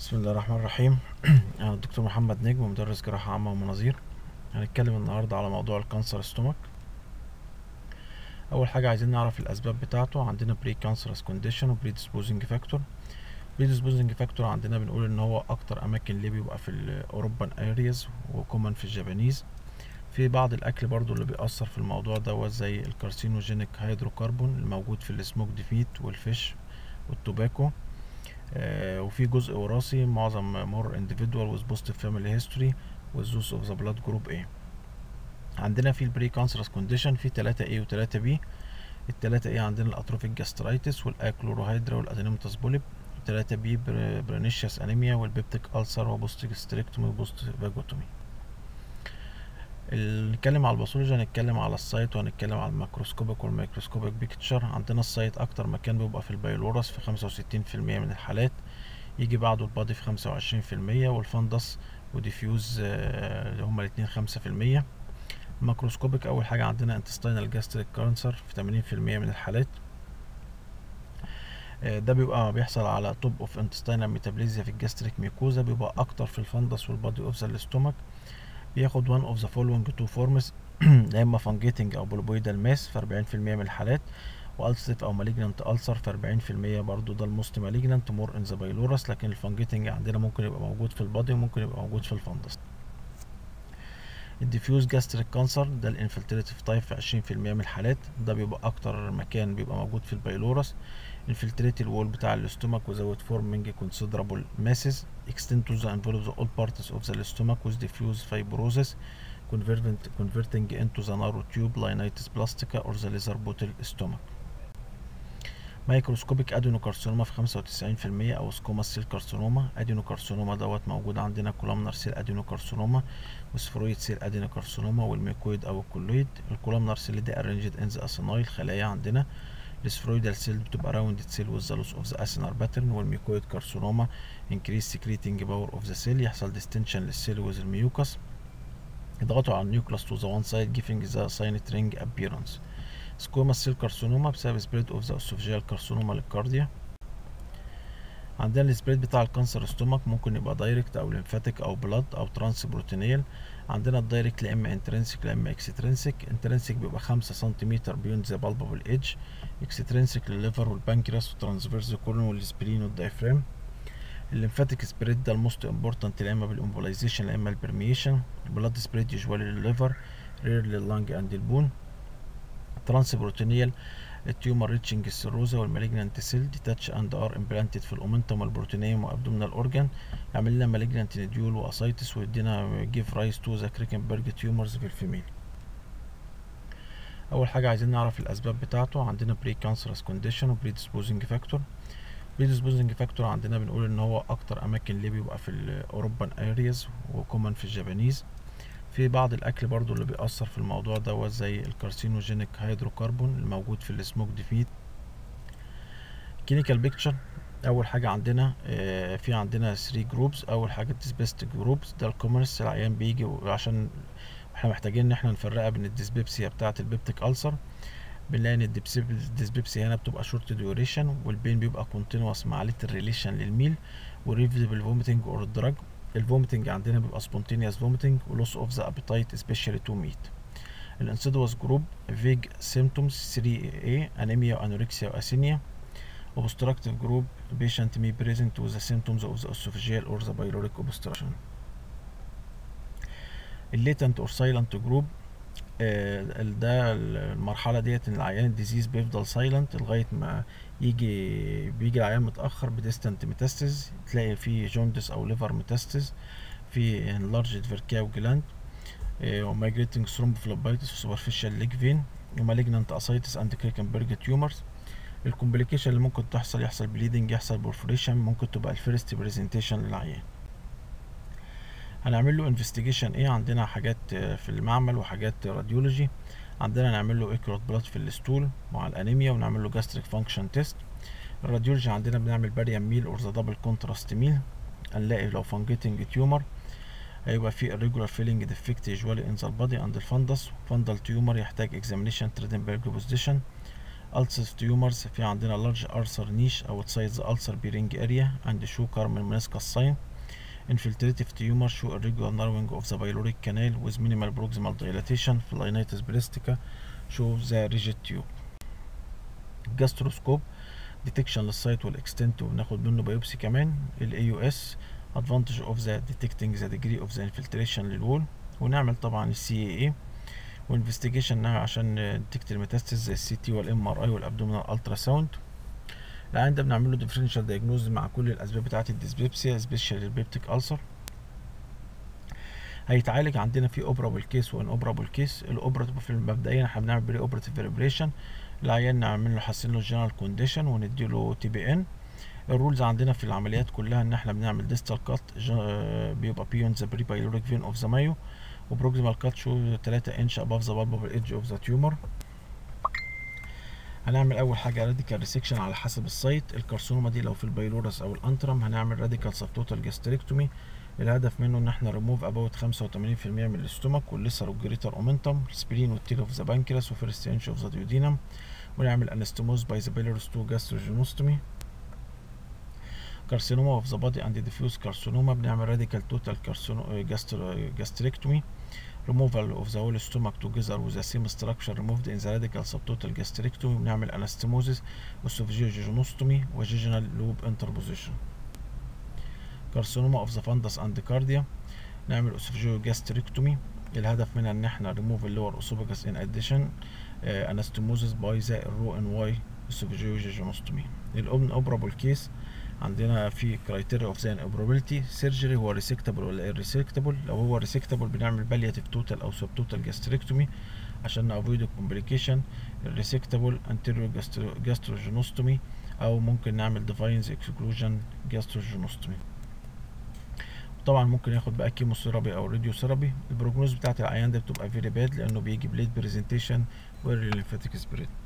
بسم الله الرحمن الرحيم انا الدكتور محمد نجم مدرس جراحة عامة ومناظير هنتكلم النهاردة على موضوع الكانسر ستومك اول حاجة عايزين نعرف الاسباب بتاعته عندنا بري كانسرس كونديشن وبري ديسبوزنج فاكتور بري ديسبوزنج فاكتور عندنا بنقول ان هو اكتر اماكن اللي بيبقى في الاوروبان ارياز وكومن في الجابانيز في بعض الاكل برضو اللي بيأثر في الموضوع دوت زي الكارسينوجينيك هيدروكربون الموجود في السموك ميت والفيش والتوباكو آه وفي جزء وراثي معظم مور individual with positive family history with those of the blood group A عندنا في البري كانسرس كونديشن في 3 A و 3 B التلاتة A عندنا الاتروفيك جاسترايتس والاكلوروهيدرا والادينوماتوس بوليب 3 B برينيشيوس انيميا والبيبتيك ألسر وبوست ستريكتومي وبوست فاجوتومي نتكلم على الباثولوجي هنتكلم على السايت وهنتكلم على الميكروسكوبيك والميكروسكوبيك بيكتشر عندنا السايت اكتر مكان بيبقى في البايلورس في خمسة وستين في المية من الحالات يجي بعده البادي في خمسة وعشرين في المية والفندس وديفيوز اللي هما الاتنين خمسة في المية الميكروسكوبيك اول حاجة عندنا انتستينال جاستريك كانسر في تمانين في المية من الحالات ده بيبقى بيحصل على توب اوف انتستينال ميتابليزيا في الجاستريك ميكوزا بيبقى اكتر في الفندس والبادي اوف ذا الاستومك بياخد one of the following two forms يا اما فانجيتنج او بولوبويدال ماس في 40% من الحالات والسيف او مالجنانت ألسر في 40% برضو ده الموست مالجنانت مور ان ذا بايلورس لكن الفانجيتنج عندنا ممكن يبقى موجود في البادي وممكن يبقى موجود في الفندس الديفيوز جاستريك كانسر ده الانفلتريتيف تايب في 20% من الحالات ده بيبقى اكتر مكان بيبقى موجود في البايلورس infiltrate الوول بتاع الاستومك without forming considerable masses extend to the envelope of all parts of the stomach with diffuse fibrosis converting, converting into the narrow tube linitis plastica or the laser bottle stomach مايكروسكوبيك ادينوكارسينوما في خمسة وتسعين في المية او سكوما سيل كارسينوما ادينوكارسينوما دوت موجود عندنا كولامنر سيل ادينوكارسينوما وسفرويد سيل ادينوكارسينوما والميكويد او الكولويد الكولامنر سيل دي ارنجد ان ذا اسينايل خلايا عندنا السفرويدال سيل بتبقى راوند سيل with the loss of the acinar pattern والميكويد كارسينوما increase secreting power of the cell يحصل distension للسيل with الميوكس يضغطوا على النيوكلاس to the one side giving the cyanide ring appearance سكوما سيل كارسينوما بسبب سبريد اوف ذا اسوفجيال كارسينوما للكارديا عندنا السبريد بتاع الكانسر ستومك ممكن يبقى دايركت او ليمفاتيك او بلاد او ترانس بروتينيال عندنا الدايركت لا اما انترنسيك لا اما اكسترنسيك انترنسيك بيبقى خمسة سنتيمتر بيوند ذا بالبابل ايدج اكسترنسيك للليفر والبانكرياس والترانسفيرس كولون والسبرين والدايفرام الليمفاتيك سبريد ده الموست امبورتنت لا اما بالامبولايزيشن لا اما البرميشن البلاد سبريد يوجوالي للليفر رير لللنج اند البون ترانس بروتينيال التيومر ريتشنج السيروزا والمالجنانت سيل ديتاتش اند ار امبلانتد في الاومنتم والبروتينيوم وابدومينال اورجان يعمل لنا مالجنانت نديول واسايتس ويدينا جيف رايز تو ذا كريكنبرج تيومرز في الفيميل اول حاجه عايزين نعرف الاسباب بتاعته عندنا بري كانسرس كونديشن وبري ديسبوزنج فاكتور بري ديسبوزنج فاكتور عندنا بنقول ان هو اكتر اماكن اللي بيبقى في الاوروبان ارياز وكومن في الجابانيز في بعض الاكل برضو اللي بيأثر في الموضوع دوت زي الكارسينوجينيك هيدروكربون الموجود في السموك ميت كلينيكال بيكتشر اول حاجه عندنا آه في عندنا 3 جروبس اول حاجه ديسبيست جروبس ده الكومرس العيان بيجي عشان احنا محتاجين ان احنا نفرقها بين الديسبيبسيا بتاعه البيبتيك ألسر بنلاقي ان الديسبيبسيا هنا بتبقى شورت ديوريشن والبين بيبقى كونتينوس مع ليت الريليشن للميل وريفيزبل فوميتنج اور دراج الفوميتنج عندنا بيبقى سبونتينيوس فوميتنج ولوس اوف ذا ابيتايت سبيشالي تو ميت الانسيدوس جروب فيج سيمتومز 3A انيميا وانوركسيا واسينيا obstructive group patient may present with the symptoms of the esophageal or the pyloric obstruction الليتنت اور سايلنت جروب ده المرحله ديت ان العيان الديزيز بيفضل سايلنت لغايه ما يجي بيجي العيان متاخر بديستنت ميتاستز تلاقي فيه جوندس او ليفر ميتاستز في انلارجد فيركاو جلاند ومايجريتنج ثرومبوفلوبايتس وسوبرفيشال ليج فين ومالجنانت اسايتس اند كريكنبرج تيومرز الكومبليكيشن اللي ممكن تحصل يحصل بليدنج يحصل بورفوريشن ممكن تبقى الفيرست بريزنتيشن للعيان هنعمل له انفستيجيشن ايه عندنا حاجات في المعمل وحاجات راديولوجي عندنا نعمل له اكرات بلاد في الستول مع الانيميا ونعمل له جاستريك فانكشن تيست الراديولوجي عندنا بنعمل باريام ميل اور ذا دبل كونتراست ميل هنلاقي لو فانجيتنج تيومر هيبقى في irregular filling defect usually in the body and the fundus fundal tumor يحتاج examination Trendelenburg position ulcerative tumors في عندنا large ulcer niche outside the ulcer bearing area and show Carmen meniscus sign infiltrative tumor show irregular narrowing of the pyloric canal with minimal proximal dilatation philinitis breastica show the rigid tube جاستروسكوب ديتكشن للسايت والاكستنت وبناخد منه بايوبسي كمان الاي يو اس advantage of the detecting the degree of the infiltration للوول ونعمل طبعا السي اي اي وانفستيجيشن عشان ديتكت الميتاستيز زي السي تي والام ار اي والابدومينال الترا ساوند العيان ده بنعمل له ديفرنشال دايجنوز مع كل الاسباب بتاعه الديسبيبسيا سبيشال البيبتيك السر هيتعالج عندنا في اوبرابل كيس وان اوبرابل كيس الاوبراتيف في مبدئيا احنا بنعمل بري اوبراتيف فيبريشن العيان نعمل له حسن له الجنرال كونديشن ونديله تي بي ان الرولز عندنا في العمليات كلها ان احنا بنعمل ديستال كات بيبقى بيون ذا بري بايلوريك فين اوف ذا مايو وبروكسيمال كات شو 3 انش اباف ذا بالبابل ايدج اوف ذا تيومر هنعمل اول حاجه راديكال ريسكشن على حسب السايت الكارسينوما دي لو في البايلورس او الانترم هنعمل راديكال سبتوتال جاستريكتومي الهدف منه ان احنا ريموف اباوت 85% من الاستومك والليسر والجريتر اومنتم سبرين والتيل اوف ذا بانكرياس وفيرست انش اوف ذا ديودينم ونعمل انستموز باي ذا بيلورس 2 جاستروجينوستومي كارسينوما اوف ذا بادي اند ديفيوز كارسينوما بنعمل راديكال توتال جاستريكتومي removal of the whole stomach together with the same structure removed in the radical subtotal gastrectomy بنعمل anastomosis وسوفجيوجينوستومي وجيجينال لوب interposition carcinoma of the fundus and cardia نعمل اسوفجيو جاستريكتومي الهدف منها ان احنا remove اللور esophagus in addition uh, anastomosis by the رو ان واي esophageogestomy الاوبن اوبرابل كيس عندنا في كرايتيريا اوف زين اوبرابيلتي سيرجري هو ريسكتابل ولا ريسكتابل لو هو ريسكتابل بنعمل بالياتيف توتال او سب توتال جاستريكتومي عشان نافويد الكومبليكيشن الريسكتابل انتيريور جاستروجينوستومي او ممكن نعمل ديفاينز اكسكلوجن جاستروجينوستومي طبعا ممكن ياخد بقى كيمو ثيرابي او راديو ثيرابي البروجنوز بتاعت العيان ده بتبقى فيري باد لانه بيجي بليد برزنتيشن والليمفاتيك سبريد